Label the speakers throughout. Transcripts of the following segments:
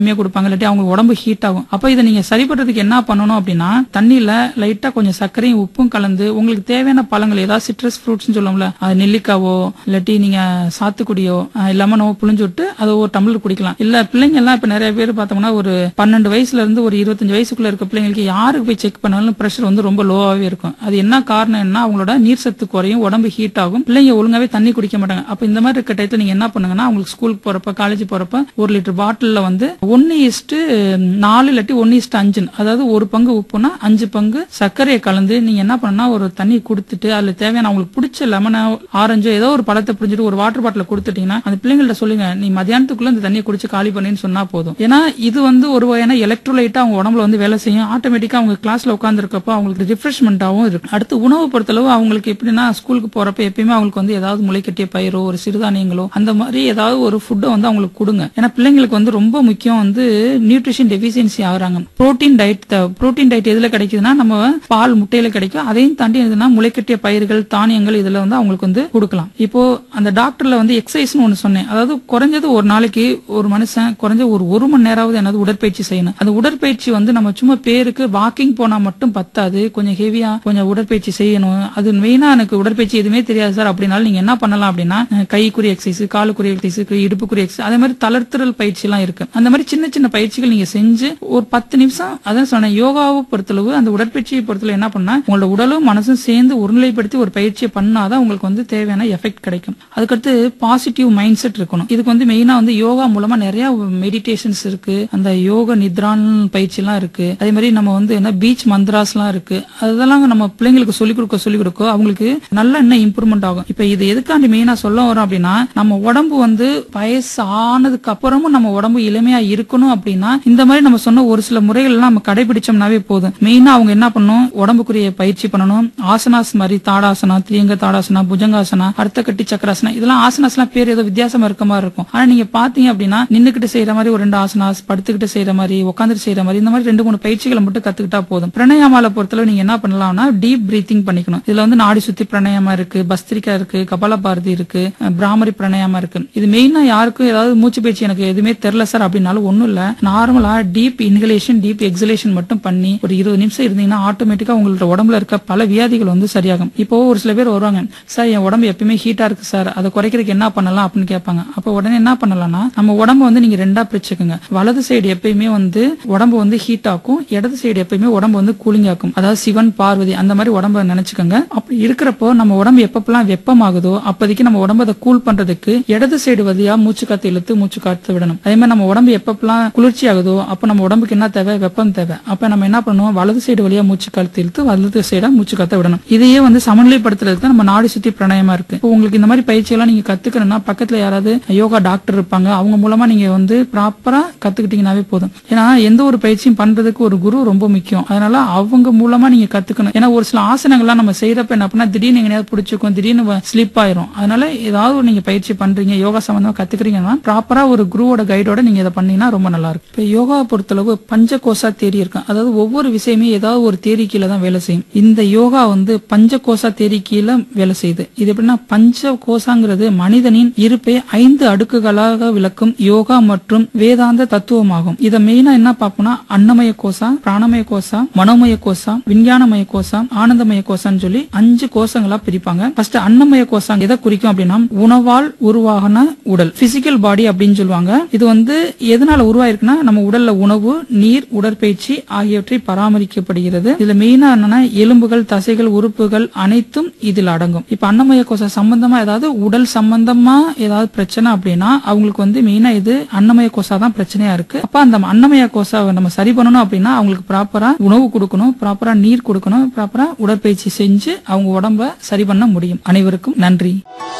Speaker 1: கம்மியா கொடுப்பாங்க இல்லாட்டி அவங்க உடம்பு ஹீட் ஆகும் அப்ப இதை நீங்க சரி பண்றதுக்கு என்ன பண்ணணும் அப்படின்னா தண்ணியில லைட்டா கொஞ்சம் சர்க்கரையும் உப்பும் கலந்து உங்களுக்கு தேவையான பழங்கள் ஏதாவது சிட்ரஸ் ஃப்ரூட்ஸ் சொல்லுவோம்ல அது நெல்லிக்காவோ இல்லாட்டி நீங்க சாத்துக்குடியோ அஹ் லெமனோ புளிஞ்சு விட்டு அதை ஒரு டம்ளர் குடிக்கலாம் இல்ல பிள்ளைங்க எல்லாம் இப்ப நிறைய பேர் பார்த்தோம்னா ஒரு பன்னெண்டு வயசுல இருந்து ஒரு இருபத்தஞ்சு வயசுக்குள்ள இருக்க பிள்ளைங்களுக்கு யாருக்கு போய் செக் பண்ணாலும் பிரஷர் வந்து ரொம்ப லோவாவே இருக்கும் அது என்ன காரணம் என்ன அவங்களோட நீர் சத்து குறையும் உடம்பு ஹீட் ஆகும் பிள்ளைங்க ஒழுங்காவே தண்ணி குடிக்க மாட்டாங்க அப்ப இந்த மாதிரி இருக்க டயத்துல நீங்க என்ன பண்ணுங்கன்னா அவங்களுக்கு ஸ்கூலுக்கு போறப்ப காலேஜ் போறப்ப ஒரு லிட்டர் பாட்டில்ல வந்து ஒன்னு இஸ்டு நாலு இல்லாட்டி ஒன்னு இஸ்டு அஞ்சு அதாவது ஒரு பங்கு உப்புனா அஞ்சு பங்கு சர்க்கரையை கலந்து நீங்க என்ன பண்ணா ஒரு தண்ணி கொடுத்துட்டு அதுல தேவையான அவங்களுக்கு பிடிச்ச லெமனோ ஆரஞ்சோ ஏதோ ஒரு பழத்தை புரிஞ்சுட்டு ஒரு வாட்டர் பாட்டில கொடுத்துட்டீங்கன்னா அந்த பிள்ளைங்கள்ட்ட சொல்லுங்க நீ மதியானத்துக்குள்ள இந்த தண்ணியை குடிச்சு காலி பண்ணின்னு சொன்னா போதும் ஏன்னா இது வந்து ஒரு வகையான எலக்ட்ரோலைட்டா அவங்க உடம்புல வந்து வேலை செய்யும் ஆட்டோமேட்டிக்கா அவங்க கிளாஸ்ல உட்காந்துருக்கப்போ அவங்களுக்கு ரிஃப்ரெஷ்மெண்டாவும் இருக்கு அடுத்து உணவு பொறுத்தளவு அவங்களுக்கு எப்படின்னா ஸ்கூலுக்கு போறப்ப எப்பயுமே அவங்களுக்கு வந்து ஏதாவது முளைக்கட்டிய பயிரோ ஒரு சிறுதானியங்களோ அந்த மாதிரி ஏதாவது ஒரு ஃபுட்டை வந்து அவங்களுக்கு கொடுங்க ஏன்னா பிள்ளைங்களுக்கு வந்து ரொம்ப முக்கியம் வந்து நியூட்ரிஷன் டெபிசியன்சி ஆகுறாங்க புரோட்டீன் டயட் புரோட்டீன் டயட் எதுல கிடைக்குதுன்னா நம்ம பால் முட்டையில கிடைக்கும் அதையும் தாண்டி எதுனா முளைக்கட்டிய பயிர்கள் தானியங்கள் இதுல வந்து அவங்களுக்கு வந்து கொடுக்கலாம் இப்போ அந்த டாக்டர்ல வந்து எக்ஸசைஸ்னு ஒண்ணு சொன்னேன் அதாவது குறைஞ்சது ஒரு நாளைக்கு ஒரு மனுஷன் குறைஞ்ச ஒரு ஒரு மணி நேரமாவது என்னது உடற்பயிற்சி செய்யணும் அந்த உடற்பயிற்சி வந்து நம்ம சும்மா பேருக்கு வாக்கிங் போனா மட்டும் பத்தாது கொஞ்சம் ஹெவியா கொஞ்சம் உடற்பயிற்சி செய்யணும் அது மெயினா எனக்கு உடற்பயிற்சி எதுவுமே தெரியாது சார் அப்படின்னாலும் நீங்க என்ன பண்ணலாம் அப்படின்னா அஹ், கைக்குரிய எக்ஸசைஸ் காலுக்குரிய எக்ஸசைஸ் இடுப்புக்குரிய எக்ஸசைஸ் அதே மாதிரி தளர்த்துறல் பயிற்சி எல்லாம் இருக்கு அந்த மாதிரி சின்ன சின்ன பயிற்சிகள் நீங்க செஞ்சு ஒரு பத்து நிமிஷம் அதான் சொன்னேன் யோகாவை பொறுத்தளவு அந்த உடற்பயிற்சியை பொறுத்தளவு என்ன பண்ணா உங்களோட உடலும் மனசும் சேர்ந்து ஒருநிலைப்படுத்தி ஒரு பயிற்சியை பண்ணாதான் உங்களுக்கு வந்து தேவையான எஃபெக்ட் கிடைக்கும் அதுக்கடுத்து பாசிட்டிவ் மைண்ட் செட் இருக்கணும் இதுக்கு வந்து மெயினா வந்து யோகா மூலமா நிறைய மெடிடேஷன்ஸ் இருக்கு அந்த யோக நித்ரான் பயிற்சி எல்லாம் இருக்கு அதே மாதிரி நம்ம வந்து என்ன பீச் மந்த்ராஸ் எல்லாம் இருக்கு அதெல்லாம் நம்ம பிள்ளைங்களுக்கு சொல்லிக் கொடுக்க சொல்லிக் கொடுக்க அவங்களுக்கு நல்ல இன்னும் இம்ப்ரூவ்மெண்ட் ஆகும் இப்ப இது எதுக்காண்டி மெயினா சொல்ல வரோம் அப்படின்னா நம்ம உடம்பு வந்து வயசு ஆனதுக்கு அப்புறமும் நம்ம உடம்பு இளமையா இருக்கணும் அப்படின்னா இந்த மாதிரி நம்ம சொன்ன ஒரு சில முறைகள் எல்லாம் நம்ம கடைபிடிச்சோம்னாவே போதும் மெயினா அவங்க என்ன பண்ணணும் உடம்புக்குரிய பயிற்சி பண்ணணும் ஆசனாஸ் மாதிரி தாடாசனா திரியங்க தாடாசனா புஜங்காசனா அர்த்த கட்டி சக்கராசனா இதெல்லாம் ஆசனாஸ் எல்லாம் பேர் ஏதோ வித்தியாசமா இருக்க மாதிரி இருக்கும் ஆனா நீங்க பாத்தீங்க அப்படின்னா நின்னுக்கிட்டு செய்யற மாதிரி ஒரு ரெண்டு ஆசனாஸ் படுத்துக்கிட்டு செய்யற மாதிரி உட்காந்துட்டு செய்யற மாதிரி இந்த மாதிரி ரெண்டு மூணு பயிற்சிகளை மட்டும் கத்துக்கிட்டா போதும் பிரணயாமால பொறுத்தளவு நீங்க என்ன பண்ணலாம்னா டீப் பிரீத்திங் பண்ணிக்கணும் இதுல வந்து நாடி சுத்தி பிரணயமா இருக்கு பஸ்திரிக்கா இருக்கு கபால பாரதி இருக்கு அஹ் பிராமரி பிரணயமா இருக்கு இது மெயினா யாருக்கும் ஏதாவது மூச்சு பயிற்சி எனக்கு எதுவுமே தெரியல சார் அப்படின்னாலும் ஒண்ணும் இல்ல நார்மலா டீப் இன்ஹலேஷன் டீப் எக்ஸலேஷன் மட்டும் பண்ணி ஒரு இருபது நிமிஷம் இருந்தீங்கன்னா ஆட்டோமேட்டிக்கா உங்களோட உடம்புல இருக்க பல வியாதிகள் வந்து சரியாகும் இப்போ ஒரு சில பேர் வருவாங்க சார் என் உடம்பு எப்பயுமே ஹீட்டா இருக்கு சார் அதை குறைக்கிறதுக்கு என்ன பண்ணலாம் அப்படின்னு கேட்பாங்க அப்ப உடனே என்ன பண்ணலாம்னா நம்ம உடம்பு வந்து நீங்க ரெண்டா பிரிச்சுக்கோங்க வலது சைடு எப்பயுமே வந்து உடம்பு வந்து ஹீட் ஆக்கும் இடது சைடு எப்பயுமே உடம்பு வந்து கூலிங் ஆக்கும் அதாவது சிவன் பார்வதி அந்த மாதிரி உடம்ப நினைச்சுக்கோங்க அப்படி இருக்கிறப்போ நம்ம உடம்பு எப்பப்பெல்லாம் வெப்பமாகுதோ அப்போதைக்கு நம்ம உடம்பு அதை கூல் பண்றதுக்கு இடது சைடு வழியா மூச்சு காத்து இழுத்து மூச்சு காத்து விடணும் அதே மாதிரி நம்ம உடம்பு எப்பப்பெல்லாம் குளிர்ச்சி ஆகுதோ அப்ப நம்ம உடம்புக்கு என்ன தேவை வெப்பம் தேவை அப்ப நம்ம என்ன பண்ணுவோம் வலது சைடு வழியா மூச்சு காத்து இழுத்து வலது சைடா மூச்சு காத்த விடணும் இதையே வந்து சமநிலைப்படுத்துறதுக்கு தான் நம்ம நாடி சுத்தி பிரணயமா இருக்கு இப்போ உங்களுக்கு இந்த மாதிரி பயிற்சி எல்லாம் நீங்க கத்துக்கணும்னா பக்கத்துல யாராவது யோகா டாக்டர் இருப்பாங்க அவங்க மூலமா நீங்க வந்து ப்ராப்பரா கத்துக்கிட்டீங்கன்னாவே போதும் ஏன்னா எந்த ஒரு பயிற்சியும் பண்றதுக்கு ஒரு குரு ரொம்ப முக்கியம் அதனால அவங்க மூலமா நீங்க கத்துக்கணும் ஏன்னா ஒரு சில ஆசனங்கள்லாம் நம்ம செய்யறப்ப என்ன பண்ணா திடீர்னு எங்கேயாவது பிடிச்சிக்கும் திடீர்னு ஸ்லிப் ஆயிரும் அதனால ஏதாவது ஒரு நீங்க பயிற்சி பண்றீங்க யோகா சம்பந்தமா கத்துக்கிறீங்கன்னா ப்ராப்பரா ஒரு குருவோட கைடோட நீங்க இதை பண்ணீங்கன்னா ரொம்ப நல்லா இருக்கும் இப்போ யோகாவை பொறுத்தளவு பஞ்சகோசா தேரி இருக்கும் அதாவது ஒவ்வொரு விஷயமே ஏதாவது ஒரு தேரி கீழே தான் வேலை செய்யும் இந்த யோகா வந்து பஞ்சகோசா தேரி கீழே வேலை செய்யுது இது எப்படின்னா பஞ்ச கோசாங்கிறது மனிதனின் இருப்பை ஐந்து அடுக்குகளாக விளக்கும் யோகா மற்றும் வேதாந்த தத்துவமாகும் இதை மெயினா என்ன பார்ப்போம்னா அன்னமய கோசா பிராணமய கோசா மனோமய கோசா விஞ்ஞானமய கோசா ஆனந்தமய கோசான்னு சொல்லி அஞ்சு கோஷங்களா பிரிப்பாங்க ஃபர்ஸ்ட் அன்னமய கோசா எதை குறிக்கும் அப்படின்னா உணவால் உருவாகின உடல் பிசிக்கல் பாடி அப்படின்னு சொல்லுவாங்க இது வந்து எதனால உருவாயிருக்குன்னா நம்ம உடல்ல உணவு நீர் உடற்பயிற்சி ஆகியவற்றை பராமரிக்கப்படுகிறது இதுல மெயினா என்னன்னா எலும்புகள் தசைகள் உறுப்புகள் அனைத்தும் இதில் அடங்கும் இப்ப அன்னமய கோச சம்பந்தமா ஏதாவது உடல் சம்பந்தமா ஏதாவது பிரச்சனை அப்படின்னா அவங்களுக்கு வந்து மெயினா இது அன்னமய கோசா தான் பிரச்சனையா இருக்கு அப்ப அந்த அன்னமய கோசாவை நம்ம சரி பண்ணணும் அப்படின்னா அவங்களுக்கு ப்ராப்பரா உணவு கொடுக்கணும் ப்ராப்பரா நீர் கொடுக்கணும் ப்ராப்பரா உடற்பயிற்சி செஞ்சு அவங்க உடம்ப சரி பண்ண முடியும் அனைவருக்கும் நன்றி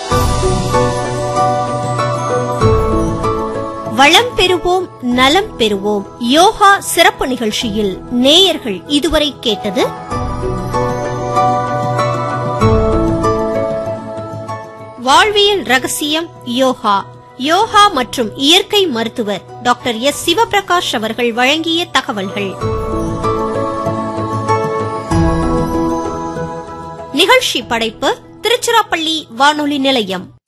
Speaker 2: வளம் பெறுவோம் நலம் பெறுவோம் யோகா சிறப்பு நிகழ்ச்சியில் நேயர்கள் இதுவரை கேட்டது வாழ்வியல் ரகசியம் யோகா யோகா மற்றும் இயற்கை மருத்துவர் டாக்டர் எஸ் சிவபிரகாஷ் அவர்கள் வழங்கிய தகவல்கள் நிகழ்ச்சி படைப்பு திருச்சிராப்பள்ளி வானொலி நிலையம்